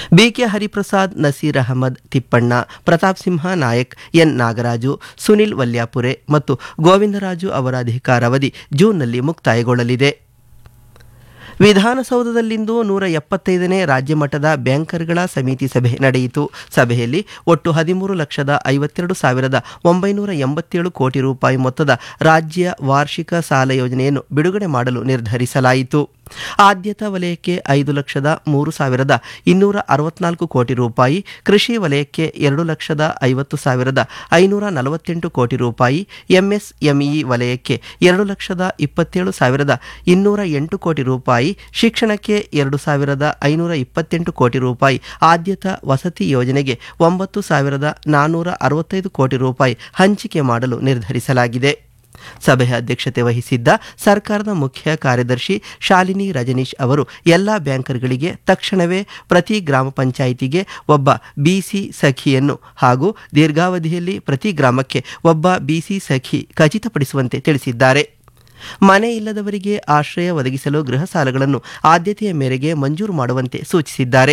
BK Hariprasad Naseer Ahmed Thippanna Pratap Simha Nayak N Nagaraju Sunil Valyapure ಮತ್ತು ಗೋವಿಂದರಾಜು ಅವರ ಅಧಿಕಾರಾವಧಿ ಜೂನ್ನಲ್ಲಿ ಮುಕ್ತಾಯಗೊಳ್ಳಲಿದೆ ವಿಧಾನಸೌಧದಲ್ಲಿಂದು ನೂರ ಎಪ್ಪತ್ತೈದನೇ ರಾಜ್ಯ ಮಟ್ಟದ ಬ್ಯಾಂಕರ್ಗಳ ಸಮಿತಿ ಸಭೆ ನಡೆಯಿತು ಸಭೆಯಲ್ಲಿ ಒಟ್ಟು ಹದಿಮೂರು ಲಕ್ಷದ ಐವತ್ತೆರಡು ಸಾವಿರದ ಒಂಬೈನೂರ ಎಂಬತ್ತೇಳು ಕೋಟಿ ರೂಪಾಯಿ ಮೊತ್ತದ ರಾಜ್ಯ ವಾರ್ಷಿಕ ಸಾಲ ಯೋಜನೆಯನ್ನು ಬಿಡುಗಡೆ ಮಾಡಲು ನಿರ್ಧರಿಸಲಾಯಿತು ಆದ್ಯತಾ ವಲಯಕ್ಕೆ ಐದು ಲಕ್ಷದ ಮೂರು ಸಾವಿರದ ಇನ್ನೂರ ಅರವತ್ನಾಲ್ಕು ಕೋಟಿ ರೂಪಾಯಿ ಕೃಷಿ ವಲಯಕ್ಕೆ ಎರಡು ಲಕ್ಷದ ಐವತ್ತು ಸಾವಿರದ ಐನೂರ ನಲವತ್ತೆಂಟು ಕೋಟಿ ರೂಪಾಯಿ ಎಂಎಸ್ಎಂಇ ವಲಯಕ್ಕೆ ಎರಡು ಲಕ್ಷದ ಇಪ್ಪತ್ತೇಳು ಸಾವಿರದ ಇನ್ನೂರ ಎಂಟು ಕೋಟಿ ರೂಪಾಯಿ ಶಿಕ್ಷಣಕ್ಕೆ ಎರಡು ಸಾವಿರದ ಐನೂರ ಇಪ್ಪತ್ತೆಂಟು ಕೋಟಿ ರೂಪಾಯಿ ಆದ್ಯತಾ ವಸತಿ ಯೋಜನೆಗೆ ಒಂಬತ್ತು ಸಾವಿರದ ನಾನ್ನೂರ ಅರವತ್ತೈದು ಕೋಟಿ ರೂಪಾಯಿ ಹಂಚಿಕೆ ಮಾಡಲು ನಿರ್ಧರಿಸಲಾಗಿದೆ ಸಭೆಯ ಅಧ್ಯಕ್ಷತೆ ವಹಿಸಿದ್ದ ಸರ್ಕಾರದ ಮುಖ್ಯ ಕಾರ್ಯದರ್ಶಿ ಶಾಲಿನಿ ರಜನೀಶ್ ಅವರು ಎಲ್ಲ ಬ್ಯಾಂಕರ್ಗಳಿಗೆ ತಕ್ಷಣವೇ ಪ್ರತಿ ಗ್ರಾಮ ಪಂಚಾಯಿತಿಗೆ ಒಬ್ಬ ಬಿಸಿ ಸಖಿಯನ್ನು ಹಾಗೂ ದೀರ್ಘಾವಧಿಯಲ್ಲಿ ಪ್ರತಿ ಗ್ರಾಮಕ್ಕೆ ಒಬ್ಬ ಬಿಸಿ ಸಖಿ ಖಚಿತಪಡಿಸುವಂತೆ ತಿಳಿಸಿದ್ದಾರೆ ಮನೆ ಇಲ್ಲದವರಿಗೆ ಆಶ್ರಯ ಒದಗಿಸಲು ಗೃಹ ಸಾಲಗಳನ್ನು ಆದ್ಯತೆಯ ಮೇರೆಗೆ ಮಂಜೂರು ಮಾಡುವಂತೆ ಸೂಚಿಸಿದ್ದಾರೆ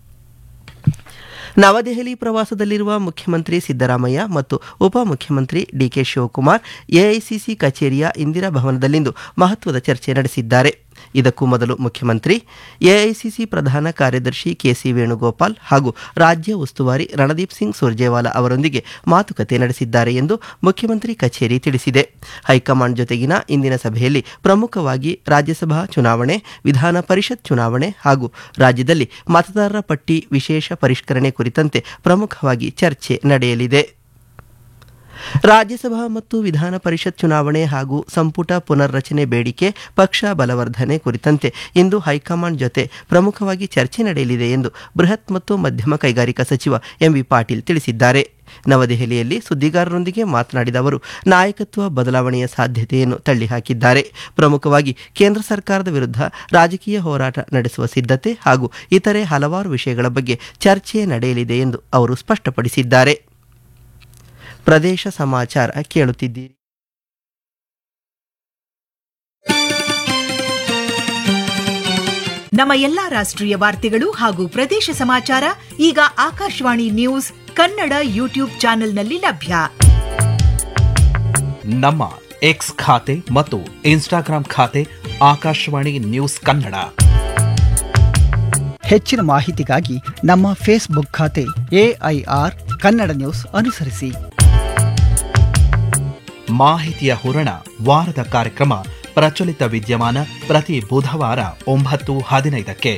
ನವದೆಹಲಿ ಪ್ರವಾಸದಲ್ಲಿರುವ ಮುಖ್ಯಮಂತ್ರಿ ಸಿದ್ದರಾಮಯ್ಯ ಮತ್ತು ಉಪಮುಖ್ಯಮಂತ್ರಿ ಡಿಕೆ ಶಿವಕುಮಾರ್ ಎಐಸಿಸಿ ಕಚೇರಿಯ ಇಂದಿರಾ ಭವನದಲ್ಲಿಂದು ಮಹತ್ವದ ಚರ್ಚೆ ನಡೆಸಿದ್ದಾರೆ ಇದಕ್ಕೂ ಮೊದಲು ಮುಖ್ಯಮಂತ್ರಿ ಎಐಸಿಸಿ ಪ್ರಧಾನ ಕಾರ್ಯದರ್ಶಿ ಕೆಸಿ ವೇಣುಗೋಪಾಲ್ ಹಾಗೂ ರಾಜ್ಯ ಉಸ್ತುವಾರಿ ರಣದೀಪ್ ಸಿಂಗ್ ಸುರ್ಜೇವಾಲಾ ಅವರೊಂದಿಗೆ ಮಾತುಕತೆ ನಡೆಸಿದ್ದಾರೆ ಎಂದು ಮುಖ್ಯಮಂತ್ರಿ ಕಚೇರಿ ತಿಳಿಸಿದೆ ಹೈಕಮಾಂಡ್ ಜೊತೆಗಿನ ಇಂದಿನ ಸಭೆಯಲ್ಲಿ ಪ್ರಮುಖವಾಗಿ ರಾಜ್ಯಸಭಾ ಚುನಾವಣೆ ವಿಧಾನ ಪರಿಷತ್ ಚುನಾವಣೆ ಹಾಗೂ ರಾಜ್ಯದಲ್ಲಿ ಮತದಾರರ ಪಟ್ಟಿ ವಿಶೇಷ ಪರಿಷ್ಕರಣೆ ಕುರಿತಂತೆ ಪ್ರಮುಖವಾಗಿ ಚರ್ಚೆ ನಡೆಯಲಿದೆ ರಾಜ್ಯಸಭಾ ಮತ್ತು ವಿಧಾನ ಪರಿಷತ್ ಚುನಾವಣೆ ಹಾಗೂ ಸಂಪುಟ ಪುನರ್ರಚನೆ ಬೇಡಿಕೆ ಪಕ್ಷ ಬಲವರ್ಧನೆ ಕುರಿತಂತೆ ಇಂದು ಹೈಕಮಾಂಡ್ ಜೊತೆ ಪ್ರಮುಖವಾಗಿ ಚರ್ಚೆ ನಡೆಯಲಿದೆ ಎಂದು ಬೃಹತ್ ಮತ್ತು ಮಧ್ಯಮ ಕೈಗಾರಿಕಾ ಸಚಿವ ಎಂಬಿ ಪಾಟೀಲ್ ತಿಳಿಸಿದ್ದಾರೆ ನವದೆಹಲಿಯಲ್ಲಿ ಸುದ್ದಿಗಾರರೊಂದಿಗೆ ಮಾತನಾಡಿದ ಅವರು ನಾಯಕತ್ವ ಬದಲಾವಣೆಯ ಸಾಧ್ಯತೆಯನ್ನು ತಳ್ಳಿಹಾಕಿದ್ದಾರೆ ಪ್ರಮುಖವಾಗಿ ಕೇಂದ್ರ ಸರ್ಕಾರದ ವಿರುದ್ಧ ರಾಜಕೀಯ ಹೋರಾಟ ನಡೆಸುವ ಸಿದ್ಧತೆ ಹಾಗೂ ಇತರೆ ಹಲವಾರು ವಿಷಯಗಳ ಬಗ್ಗೆ ಚರ್ಚೆ ನಡೆಯಲಿದೆ ಎಂದು ಅವರು ಸ್ಪಷ್ಟಪಡಿಸಿದ್ದಾರೆ ಪ್ರದೇಶ ಸಮಾಚಾರ ಕೇಳುತ್ತಿದ್ದೀರಿ ನಮ್ಮ ಎಲ್ಲಾ ರಾಷ್ಟ್ರೀಯ ವಾರ್ತೆಗಳು ಹಾಗೂ ಪ್ರದೇಶ ಸಮಾಚಾರ ಈಗ ಆಕಾಶವಾಣಿ ನ್ಯೂಸ್ ಕನ್ನಡ ಯೂಟ್ಯೂಬ್ ಚಾನೆಲ್ನಲ್ಲಿ ಲಭ್ಯ ನಮ್ಮ ಎಕ್ಸ್ ಖಾತೆ ಮತ್ತು ಇನ್ಸ್ಟಾಗ್ರಾಂ ಖಾತೆ ಆಕಾಶವಾಣಿ ನ್ಯೂಸ್ ಕನ್ನಡ ಹೆಚ್ಚಿನ ಮಾಹಿತಿಗಾಗಿ ನಮ್ಮ ಫೇಸ್ಬುಕ್ ಖಾತೆ ಎಐಆರ್ ಕನ್ನಡ ನ್ಯೂಸ್ ಅನುಸರಿಸಿ ಮಾಹಿತಿಯ ಹೂರಣ ವಾರದ ಕಾರ್ಯಕ್ರಮ ಪ್ರಚಲಿತ ವಿದ್ಯಮಾನ ಪ್ರತಿ ಬುಧವಾರ ಒಂಬತ್ತು ಹದಿನೈದಕ್ಕೆ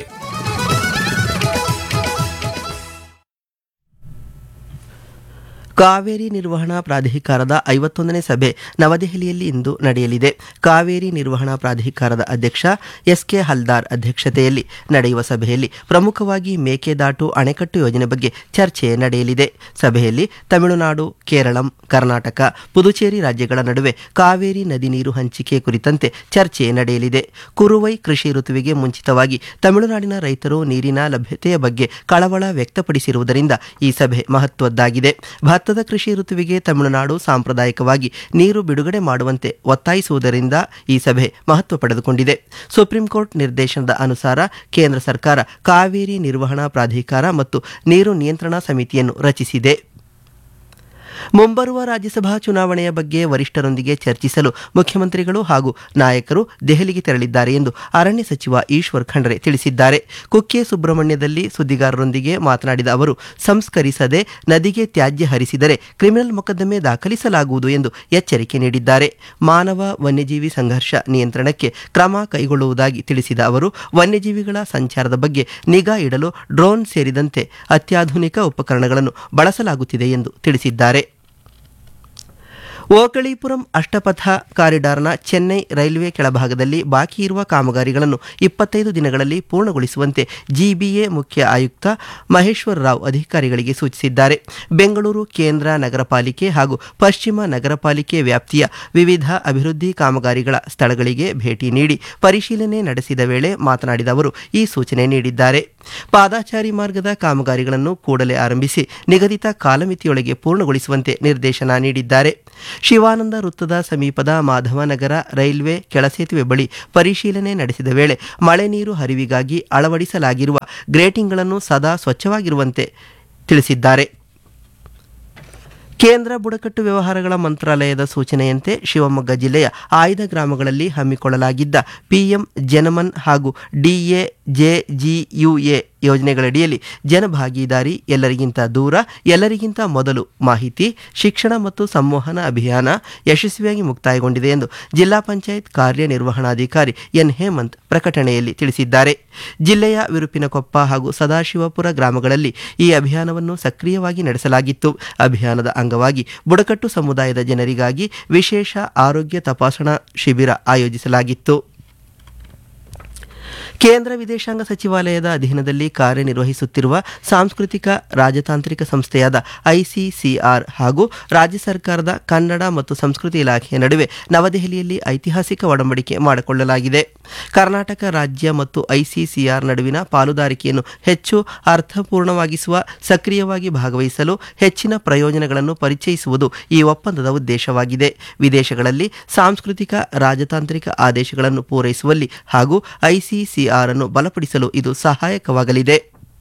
ಕಾವೇರಿ ನಿರ್ವಹಣಾ ಪ್ರಾಧಿಕಾರದ ಐವತ್ತೊಂದನೇ ಸಭೆ ನವದೆಹಲಿಯಲ್ಲಿ ಇಂದು ನಡೆಯಲಿದೆ ಕಾವೇರಿ ನಿರ್ವಹಣಾ ಪ್ರಾಧಿಕಾರದ ಅಧ್ಯಕ್ಷ ಎಸ್ ಕೆ ಹಲ್ದಾರ್ ಅಧ್ಯಕ್ಷತೆಯಲ್ಲಿ ನಡೆಯುವ ಸಭೆಯಲ್ಲಿ ಪ್ರಮುಖವಾಗಿ ಮೇಕೆದಾಟು ಅಣೆಕಟ್ಟು ಯೋಜನೆ ಬಗ್ಗೆ ಚರ್ಚೆ ನಡೆಯಲಿದೆ ಸಭೆಯಲ್ಲಿ ತಮಿಳುನಾಡು ಕೇರಳಂ ಕರ್ನಾಟಕ ಪುದುಚೇರಿ ರಾಜ್ಯಗಳ ನಡುವೆ ಕಾವೇರಿ ನದಿ ನೀರು ಹಂಚಿಕೆ ಕುರಿತಂತೆ ಚರ್ಚೆ ನಡೆಯಲಿದೆ ಕುರುವೈ ಕೃಷಿ ಋತುವಿಗೆ ಮುಂಚಿತವಾಗಿ ತಮಿಳುನಾಡಿನ ರೈತರು ನೀರಿನ ಲಭ್ಯತೆಯ ಬಗ್ಗೆ ಕಳವಳ ವ್ಯಕ್ತಪಡಿಸಿರುವುದರಿಂದ ಈ ಸಭೆ ಮಹತ್ವದ್ದಾಗಿದೆ ಭತ್ತದ ಕೃಷಿ ಋತುವಿಗೆ ತಮಿಳುನಾಡು ಸಾಂಪ್ರದಾಯಿಕವಾಗಿ ನೀರು ಬಿಡುಗಡೆ ಮಾಡುವಂತೆ ಒತ್ತಾಯಿಸುವುದರಿಂದ ಈ ಸಭೆ ಮಹತ್ವ ಪಡೆದುಕೊಂಡಿದೆ ಸುಪ್ರೀಂ ಕೋರ್ಟ್ ನಿರ್ದೇಶನದ ಅನುಸಾರ ಕೇಂದ್ರ ಸರ್ಕಾರ ಕಾವೇರಿ ನಿರ್ವಹಣಾ ಪ್ರಾಧಿಕಾರ ಮತ್ತು ನೀರು ನಿಯಂತ್ರಣ ಸಮಿತಿಯನ್ನು ರಚಿಸಿದೆ ಮುಂಬರುವ ರಾಜ್ಯಸಭಾ ಚುನಾವಣೆಯ ಬಗ್ಗೆ ವರಿಷ್ಠರೊಂದಿಗೆ ಚರ್ಚಿಸಲು ಮುಖ್ಯಮಂತ್ರಿಗಳು ಹಾಗೂ ನಾಯಕರು ದೆಹಲಿಗೆ ತೆರಳಿದ್ದಾರೆ ಎಂದು ಅರಣ್ಯ ಸಚಿವ ಈಶ್ವರ್ ಖಂಡ್ರೆ ತಿಳಿಸಿದ್ದಾರೆ ಕುಕ್ಕೆ ಸುಬ್ರಹ್ಮಣ್ಯದಲ್ಲಿ ಸುದ್ದಿಗಾರರೊಂದಿಗೆ ಮಾತನಾಡಿದ ಅವರು ಸಂಸ್ಕರಿಸದೆ ನದಿಗೆ ತ್ಯಾಜ್ಯ ಹರಿಸಿದರೆ ಕ್ರಿಮಿನಲ್ ಮೊಕದ್ದಮೆ ದಾಖಲಿಸಲಾಗುವುದು ಎಂದು ಎಚ್ಚರಿಕೆ ನೀಡಿದ್ದಾರೆ ಮಾನವ ವನ್ಯಜೀವಿ ಸಂಘರ್ಷ ನಿಯಂತ್ರಣಕ್ಕೆ ಕ್ರಮ ಕೈಗೊಳ್ಳುವುದಾಗಿ ತಿಳಿಸಿದ ಅವರು ವನ್ಯಜೀವಿಗಳ ಸಂಚಾರದ ಬಗ್ಗೆ ನಿಗಾ ಇಡಲು ಡ್ರೋನ್ ಸೇರಿದಂತೆ ಅತ್ಯಾಧುನಿಕ ಉಪಕರಣಗಳನ್ನು ಬಳಸಲಾಗುತ್ತಿದೆ ಎಂದು ತಿಳಿಸಿದ್ದಾರೆ ಓಕಳೀಪುರಂ ಅಷ್ಟಪಥ ಕಾರಿಡಾರ್ನ ಚೆನ್ನೈ ರೈಲ್ವೆ ಕೆಳಭಾಗದಲ್ಲಿ ಬಾಕಿ ಇರುವ ಕಾಮಗಾರಿಗಳನ್ನು ಇಪ್ಪತ್ತೈದು ದಿನಗಳಲ್ಲಿ ಪೂರ್ಣಗೊಳಿಸುವಂತೆ ಜಿಬಿಎ ಮುಖ್ಯ ಆಯುಕ್ತ ಮಹೇಶ್ವರ ರಾವ್ ಅಧಿಕಾರಿಗಳಿಗೆ ಸೂಚಿಸಿದ್ದಾರೆ ಬೆಂಗಳೂರು ಕೇಂದ್ರ ನಗರ ಪಾಲಿಕೆ ಹಾಗೂ ಪಶ್ಚಿಮ ನಗರ ಪಾಲಿಕೆ ವ್ಯಾಪ್ತಿಯ ವಿವಿಧ ಅಭಿವೃದ್ಧಿ ಕಾಮಗಾರಿಗಳ ಸ್ಥಳಗಳಿಗೆ ಭೇಟಿ ನೀಡಿ ಪರಿಶೀಲನೆ ನಡೆಸಿದ ವೇಳೆ ಮಾತನಾಡಿದ ಅವರು ಈ ಸೂಚನೆ ನೀಡಿದ್ದಾರೆ ಪಾದಾಚಾರಿ ಮಾರ್ಗದ ಕಾಮಗಾರಿಗಳನ್ನು ಕೂಡಲೇ ಆರಂಭಿಸಿ ನಿಗದಿತ ಕಾಲಮಿತಿಯೊಳಗೆ ಪೂರ್ಣಗೊಳಿಸುವಂತೆ ನಿರ್ದೇಶನ ನೀಡಿದ್ದಾರೆ ಶಿವಾನಂದ ವೃತ್ತದ ಸಮೀಪದ ಮಾಧವನಗರ ರೈಲ್ವೆ ಕೆಳಸೇತುವೆ ಬಳಿ ಪರಿಶೀಲನೆ ನಡೆಸಿದ ವೇಳೆ ಮಳೆ ನೀರು ಹರಿವಿಗಾಗಿ ಅಳವಡಿಸಲಾಗಿರುವ ಗ್ರೇಟಿಂಗ್ಗಳನ್ನು ಸದಾ ಸ್ವಚ್ಛವಾಗಿರುವಂತೆ ತಿಳಿಸಿದ್ದಾರೆ ಕೇಂದ್ರ ಬುಡಕಟ್ಟು ವ್ಯವಹಾರಗಳ ಮಂತ್ರಾಲಯದ ಸೂಚನೆಯಂತೆ ಶಿವಮೊಗ್ಗ ಜಿಲ್ಲೆಯ ಆಯ್ದ ಗ್ರಾಮಗಳಲ್ಲಿ ಹಮ್ಮಿಕೊಳ್ಳಲಾಗಿದ್ದ ಪಿಎಂ ಜನಮನ್ ಹಾಗೂ ಡಿಎಜೆಜಿಯುಎ ಯೋಜನೆಗಳಡಿಯಲ್ಲಿ ಜನಭಾಗೀದಾರಿ ಎಲ್ಲರಿಗಿಂತ ದೂರ ಎಲ್ಲರಿಗಿಂತ ಮೊದಲು ಮಾಹಿತಿ ಶಿಕ್ಷಣ ಮತ್ತು ಸಂವಹನ ಅಭಿಯಾನ ಯಶಸ್ವಿಯಾಗಿ ಮುಕ್ತಾಯಗೊಂಡಿದೆ ಎಂದು ಜಿಲ್ಲಾ ಪಂಚಾಯತ್ ಕಾರ್ಯನಿರ್ವಹಣಾಧಿಕಾರಿ ಎನ್ ಹೇಮಂತ್ ಪ್ರಕಟಣೆಯಲ್ಲಿ ತಿಳಿಸಿದ್ದಾರೆ ಜಿಲ್ಲೆಯ ವಿರುಪಿನಕೊಪ್ಪ ಹಾಗೂ ಸದಾಶಿವಪುರ ಗ್ರಾಮಗಳಲ್ಲಿ ಈ ಅಭಿಯಾನವನ್ನು ಸಕ್ರಿಯವಾಗಿ ನಡೆಸಲಾಗಿತ್ತು ಅಭಿಯಾನದ ಅಂಗವಾಗಿ ಬುಡಕಟ್ಟು ಸಮುದಾಯದ ಜನರಿಗಾಗಿ ವಿಶೇಷ ಆರೋಗ್ಯ ತಪಾಸಣಾ ಶಿಬಿರ ಆಯೋಜಿಸಲಾಗಿತ್ತು ಕೇಂದ್ರ ವಿದೇಶಾಂಗ ಸಚಿವಾಲಯದ ಅಧೀನದಲ್ಲಿ ಕಾರ್ಯನಿರ್ವಹಿಸುತ್ತಿರುವ ಸಾಂಸ್ಕೃತಿಕ ರಾಜತಾಂತ್ರಿಕ ಸಂಸ್ಥೆಯಾದ ಐಸಿಸಿಆರ್ ಹಾಗೂ ರಾಜ್ಯ ಸರ್ಕಾರದ ಕನ್ನಡ ಮತ್ತು ಸಂಸ್ಕೃತಿ ಇಲಾಖೆಯ ನಡುವೆ ನವದೆಹಲಿಯಲ್ಲಿ ಐತಿಹಾಸಿಕ ಒಡಂಬಡಿಕೆ ಮಾಡಿಕೊಳ್ಳಲಾಗಿದೆ ಕರ್ನಾಟಕ ರಾಜ್ಯ ಮತ್ತು ಐಸಿಸಿಆರ್ ನಡುವಿನ ಪಾಲುದಾರಿಕೆಯನ್ನು ಹೆಚ್ಚು ಅರ್ಥಪೂರ್ಣವಾಗಿಸುವ ಸಕ್ರಿಯವಾಗಿ ಭಾಗವಹಿಸಲು ಹೆಚ್ಚಿನ ಪ್ರಯೋಜನಗಳನ್ನು ಪರಿಚಯಿಸುವುದು ಈ ಒಪ್ಪಂದದ ಉದ್ದೇಶವಾಗಿದೆ ವಿದೇಶಗಳಲ್ಲಿ ಸಾಂಸ್ಕೃತಿಕ ರಾಜತಾಂತ್ರಿಕ ಆದೇಶಗಳನ್ನು ಪೂರೈಸುವಲ್ಲಿ ಹಾಗೂ ಐಸಿಸಿಆರ್ ಅನ್ನು ಬಲಪಡಿಸಲು ಇದು ಸಹಾಯಕವಾಗಲಿದೆ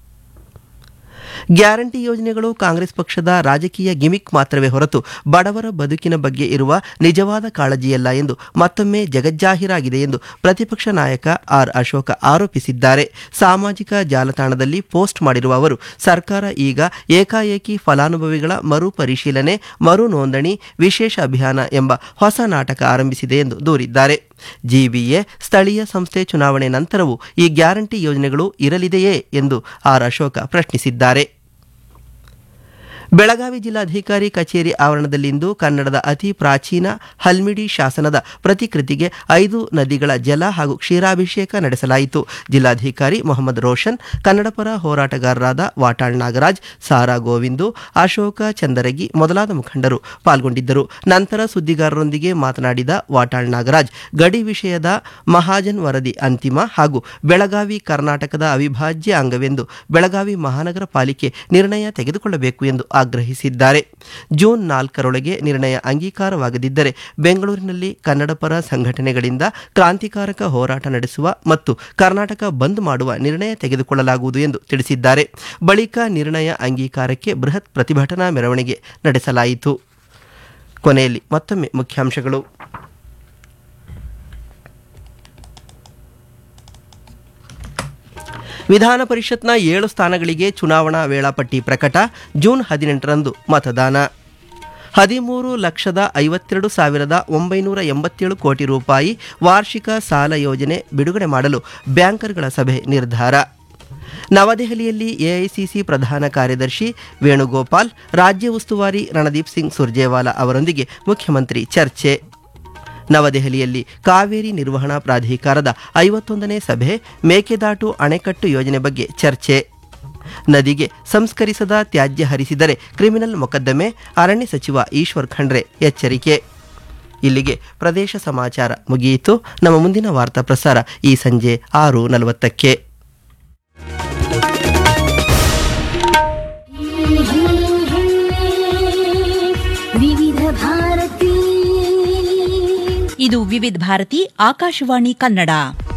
ಗ್ಯಾರಂಟಿ ಯೋಜನೆಗಳು ಕಾಂಗ್ರೆಸ್ ಪಕ್ಷದ ರಾಜಕೀಯ ಗಿಮಿಕ್ ಮಾತ್ರವೇ ಹೊರತು ಬಡವರ ಬದುಕಿನ ಬಗ್ಗೆ ಇರುವ ನಿಜವಾದ ಕಾಳಜಿಯಲ್ಲ ಎಂದು ಮತ್ತೊಮ್ಮೆ ಜಗಜ್ಜಾಹೀರಾಗಿದೆ ಎಂದು ಪ್ರತಿಪಕ್ಷ ನಾಯಕ ಆರ್ ಅಶೋಕ ಆರೋಪಿಸಿದ್ದಾರೆ ಸಾಮಾಜಿಕ ಜಾಲತಾಣದಲ್ಲಿ ಪೋಸ್ಟ್ ಮಾಡಿರುವ ಅವರು ಸರ್ಕಾರ ಈಗ ಏಕಾಏಕಿ ಫಲಾನುಭವಿಗಳ ಮರು ಪರಿಶೀಲನೆ ಮರು ನೋಂದಣಿ ವಿಶೇಷ ಅಭಿಯಾನ ಎಂಬ ಹೊಸ ನಾಟಕ ಆರಂಭಿಸಿದೆ ಎಂದು ದೂರಿದ್ದಾರೆ ಜಿಬಿಎ ಸ್ಥಳೀಯ ಸಂಸ್ಥೆ ಚುನಾವಣೆ ನಂತರವೂ ಈ ಗ್ಯಾರಂಟಿ ಯೋಜನೆಗಳು ಇರಲಿದೆಯೇ ಎಂದು ಆರ್ ಅಶೋಕ ಪ್ರಶ್ನಿಸಿದ್ದಾರೆ ಬೆಳಗಾವಿ ಜಿಲ್ಲಾಧಿಕಾರಿ ಕಚೇರಿ ಆವರಣದಲ್ಲಿಂದು ಕನ್ನಡದ ಅತಿ ಪ್ರಾಚೀನ ಹಲ್ಮಿಡಿ ಶಾಸನದ ಪ್ರತಿಕೃತಿಗೆ ಐದು ನದಿಗಳ ಜಲ ಹಾಗೂ ಕ್ಷೀರಾಭಿಷೇಕ ನಡೆಸಲಾಯಿತು ಜಿಲ್ಲಾಧಿಕಾರಿ ಮೊಹಮ್ಮದ್ ರೋಷನ್ ಕನ್ನಡಪರ ಹೋರಾಟಗಾರರಾದ ವಾಟಾಳ್ ನಾಗರಾಜ್ ಸಾರಾ ಗೋವಿಂದು ಅಶೋಕ ಚಂದರಗಿ ಮೊದಲಾದ ಮುಖಂಡರು ಪಾಲ್ಗೊಂಡಿದ್ದರು ನಂತರ ಸುದ್ದಿಗಾರರೊಂದಿಗೆ ಮಾತನಾಡಿದ ವಾಟಾಳ್ ನಾಗರಾಜ್ ಗಡಿ ವಿಷಯದ ಮಹಾಜನ್ ವರದಿ ಅಂತಿಮ ಹಾಗೂ ಬೆಳಗಾವಿ ಕರ್ನಾಟಕದ ಅವಿಭಾಜ್ಯ ಅಂಗವೆಂದು ಬೆಳಗಾವಿ ಮಹಾನಗರ ಪಾಲಿಕೆ ನಿರ್ಣಯ ತೆಗೆದುಕೊಳ್ಳಬೇಕು ಎಂದು ಆಗ್ರಹಿಸಿದ್ದಾರೆ ಜೂನ್ ನಾಲ್ಕರೊಳಗೆ ನಿರ್ಣಯ ಅಂಗೀಕಾರವಾಗದಿದ್ದರೆ ಬೆಂಗಳೂರಿನಲ್ಲಿ ಕನ್ನಡಪರ ಸಂಘಟನೆಗಳಿಂದ ಕ್ರಾಂತಿಕಾರಕ ಹೋರಾಟ ನಡೆಸುವ ಮತ್ತು ಕರ್ನಾಟಕ ಬಂದ್ ಮಾಡುವ ನಿರ್ಣಯ ತೆಗೆದುಕೊಳ್ಳಲಾಗುವುದು ಎಂದು ತಿಳಿಸಿದ್ದಾರೆ ಬಳಿಕ ನಿರ್ಣಯ ಅಂಗೀಕಾರಕ್ಕೆ ಬೃಹತ್ ಪ್ರತಿಭಟನಾ ಮೆರವಣಿಗೆ ನಡೆಸಲಾಯಿತು ಕೊನೆಯಲ್ಲಿ ಮತ್ತೊಮ್ಮೆ ಮುಖ್ಯಾಂಶಗಳು ವಿಧಾನ ಪರಿಷತ್ನ ಏಳು ಸ್ಥಾನಗಳಿಗೆ ಚುನಾವಣಾ ವೇಳಾಪಟ್ಟಿ ಪ್ರಕಟ ಜೂನ್ ಹದಿನೆಂಟರಂದು ಮತದಾನ ಹದಿಮೂರು ಲಕ್ಷದ ಐವತ್ತೆರಡು ಸಾವಿರದ ಒಂಬೈನೂರ ಎಂಬತ್ತೇಳು ಕೋಟಿ ರೂಪಾಯಿ ವಾರ್ಷಿಕ ಸಾಲ ಯೋಜನೆ ಬಿಡುಗಡೆ ಮಾಡಲು ಬ್ಯಾಂಕರ್ಗಳ ಸಭೆ ನಿರ್ಧಾರ ನವದೆಹಲಿಯಲ್ಲಿ ಎಐಸಿಸಿ ಪ್ರಧಾನ ಕಾರ್ಯದರ್ಶಿ ವೇಣುಗೋಪಾಲ್ ರಾಜ್ಯ ಉಸ್ತುವಾರಿ ರಣದೀಪ್ ಸಿಂಗ್ ಸುರ್ಜೇವಾಲಾ ಅವರೊಂದಿಗೆ ಮುಖ್ಯಮಂತ್ರಿ ಚರ್ಚೆ ನವದೆಹಲಿಯಲ್ಲಿ ಕಾವೇರಿ ನಿರ್ವಹಣಾ ಪ್ರಾಧಿಕಾರದ ಐವತ್ತೊಂದನೇ ಸಭೆ ಮೇಕೆದಾಟು ಅಣೆಕಟ್ಟು ಯೋಜನೆ ಬಗ್ಗೆ ಚರ್ಚೆ ನದಿಗೆ ಸಂಸ್ಕರಿಸದ ತ್ಯಾಜ್ಯ ಹರಿಸಿದರೆ ಕ್ರಿಮಿನಲ್ ಮೊಕದ್ದಮೆ ಅರಣ್ಯ ಸಚಿವ ಈಶ್ವರ್ ಖಂಡ್ರೆ ಎಚ್ಚರಿಕೆ ಇಲ್ಲಿಗೆ ಪ್ರದೇಶ ಸಮಾಚಾರ ಮುಗಿಯಿತು ನಮ್ಮ ಮುಂದಿನ ವಾರ್ತಾ ಪ್ರಸಾರ ಈ ಸಂಜೆ ಆರು ನಲವತ್ತಕ್ಕೆ ವಿವಿಧ ಭಾರತಿ ಇದು ವಿವಿಧ ಭಾರತಿ ಆಕಾಶವಾಣಿ ಕನ್ನಡ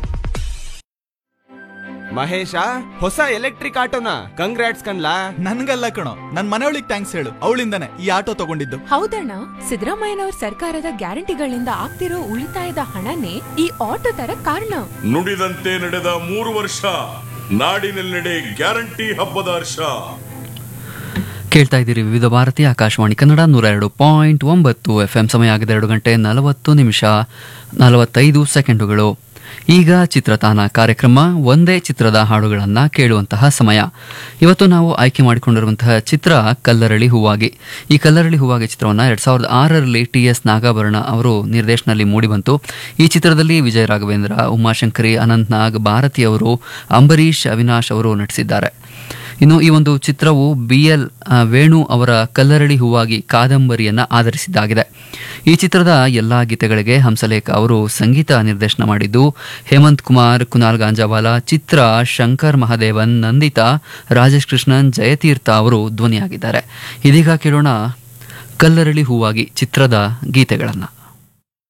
ಮಹೇಶ ಹೊಸ ಎಲೆಕ್ಟ್ರಿಕ್ ಆಟೋನ ಕಂಗ್ರಾಟ್ಸ್ ಕಣ್ಲಾ ನನ್ಗಲ್ಲ ಕಣೋ ನನ್ ಮನೆಯೊಳಿಗೆ ಥ್ಯಾಂಕ್ಸ್ ಹೇಳು ಅವಳಿಂದಾನೆ ಈ ಆಟೋ ತಗೊಂಡಿದ್ದು ಹೌದಣ್ಣ ಸಿದ್ದರಾಮಯ್ಯನವ್ರ ಸರ್ಕಾರದ ಗ್ಯಾರಂಟಿಗಳಿಂದ ಆಗ್ತಿರೋ ಉಳಿತಾಯದ ಹಣನೇ ಈ ಆಟೋ ತರ ಕಾರಣ ನುಡಿದಂತೆ ನಡೆದ ಮೂರು ವರ್ಷ ನಾಡಿನೆಲ್ಲೆಡೆ ಗ್ಯಾರಂಟಿ ಹಬ್ಬದ ಹರ್ಷ ಕೇಳ್ತಾ ಇದ್ದೀರಿ ವಿವಿಧ ಭಾರತಿ ಆಕಾಶವಾಣಿ ಕನ್ನಡ ನೂರ ಎರಡು ಪಾಯಿಂಟ್ ಒಂಬತ್ತು ಎಫ್ ಎಂ ಸಮಯ ಆಗಿದೆ ಎರಡು ಗಂಟೆ ನಲವತ್ತು ನಿಮಿಷ ನಲವತ್ತೈದು ಸೆಕೆಂಡುಗಳು ಈಗ ಚಿತ್ರತಾನ ಕಾರ್ಯಕ್ರಮ ಒಂದೇ ಚಿತ್ರದ ಹಾಡುಗಳನ್ನು ಕೇಳುವಂತಹ ಸಮಯ ಇವತ್ತು ನಾವು ಆಯ್ಕೆ ಮಾಡಿಕೊಂಡಿರುವಂತಹ ಚಿತ್ರ ಕಲ್ಲರಳಿ ಹೂವಾಗಿ ಈ ಕಲ್ಲರಳಿ ಹೂವಾಗಿ ಚಿತ್ರವನ್ನು ಎರಡ್ ಸಾವಿರದ ಆರರಲ್ಲಿ ಟಿ ಎಸ್ ನಾಗಾಭರಣ ಅವರು ನಿರ್ದೇಶನದಲ್ಲಿ ಮೂಡಿಬಂತು ಈ ಚಿತ್ರದಲ್ಲಿ ವಿಜಯ ರಾಘವೇಂದ್ರ ಉಮಾಶಂಕರಿ ಅನಂತ್ ನಾಗ್ ಭಾರತಿ ಅವರು ಅಂಬರೀಷ್ ಅವಿನಾಶ್ ಅವರು ನಟಿಸಿದ್ದಾರೆ ಇನ್ನು ಈ ಒಂದು ಚಿತ್ರವು ಬಿ ಎಲ್ ವೇಣು ಅವರ ಕಲ್ಲರಳಿ ಹೂವಾಗಿ ಕಾದಂಬರಿಯನ್ನು ಆಧರಿಸಿದ್ದಾಗಿದೆ ಈ ಚಿತ್ರದ ಎಲ್ಲ ಗೀತೆಗಳಿಗೆ ಹಂಸಲೇಖ ಅವರು ಸಂಗೀತ ನಿರ್ದೇಶನ ಮಾಡಿದ್ದು ಹೇಮಂತ್ ಕುಮಾರ್ ಕುನಾಲ್ ಗಾಂಜಾವಾಲ ಚಿತ್ರ ಶಂಕರ್ ಮಹಾದೇವನ್ ನಂದಿತಾ ರಾಜೇಶ್ ಕೃಷ್ಣನ್ ಜಯತೀರ್ಥ ಅವರು ಧ್ವನಿಯಾಗಿದ್ದಾರೆ ಇದೀಗ ಕೇಳೋಣ ಕಲ್ಲರಳಿ ಹೂವಾಗಿ ಚಿತ್ರದ ಗೀತೆಗಳನ್ನು